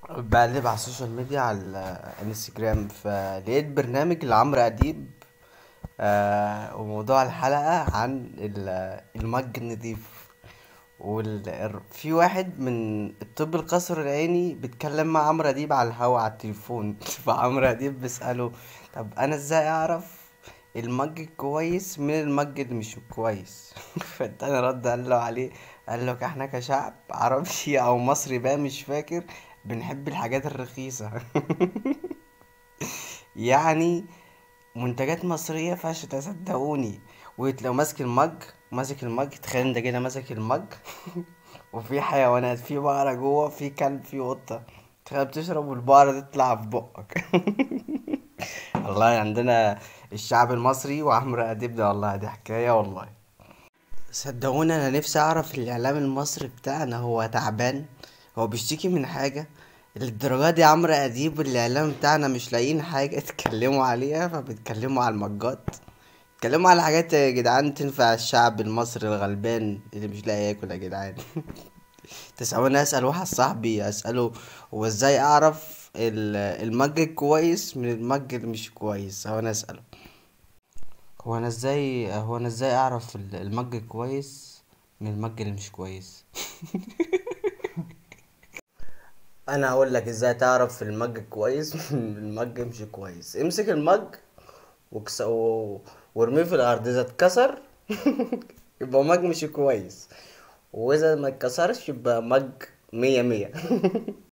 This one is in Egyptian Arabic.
بقلب على السوشيال ميديا على الانستجرام فلقيت برنامج لعمرو اديب آه وموضوع الحلقة عن ال- المج النضيف وال... في واحد من الطب القصر العيني بيتكلم مع عمرو اديب على الهوا على التليفون فعمرو اديب بيسأله طب انا ازاي اعرف المج الكويس من المج اللي مش كويس فالتاني رد قال له عليه قال له احنا كشعب عربي او مصري بقى مش فاكر بنحب الحاجات الرخيصة يعني منتجات مصرية فاش تصدقوني وانت لو ماسك المج ماسك المج تخيل انت كده ماسك المج وفي حيوانات في بقرة جوه في كلب في قطة تخيل بتشرب والبقرة تطلع في بقك والله عندنا الشعب المصري وعمرو أديب ده والله دي حكاية والله صدقوني انا نفسي اعرف الاعلام المصري بتاعنا هو تعبان هو بيشتكي من حاجة للدرجة دي عمرو اديب والاعلام بتاعنا مش لاقيين حاجة يتكلموا عليها فبيتكلموا على المجات اتكلموا على حاجات يا جدعان تنفع الشعب المصري الغلبان اللي مش لاقي ياكل يا جدعان تسألوني اسأل واحد صاحبي اسأله هو ازاي اعرف ال- المج الكويس من المج اللي مش كويس هو انا اسأله هو انا ازاي هو انا ازاي اعرف ال- المج الكويس من المج اللي مش كويس انا هقول لك ازاي تعرف المج كويس من المج مش كويس امسك المج وكس... و... وارميه في الارض اذا اتكسر يبقى مج مش كويس واذا ما اتكسرش يبقى مج مية مية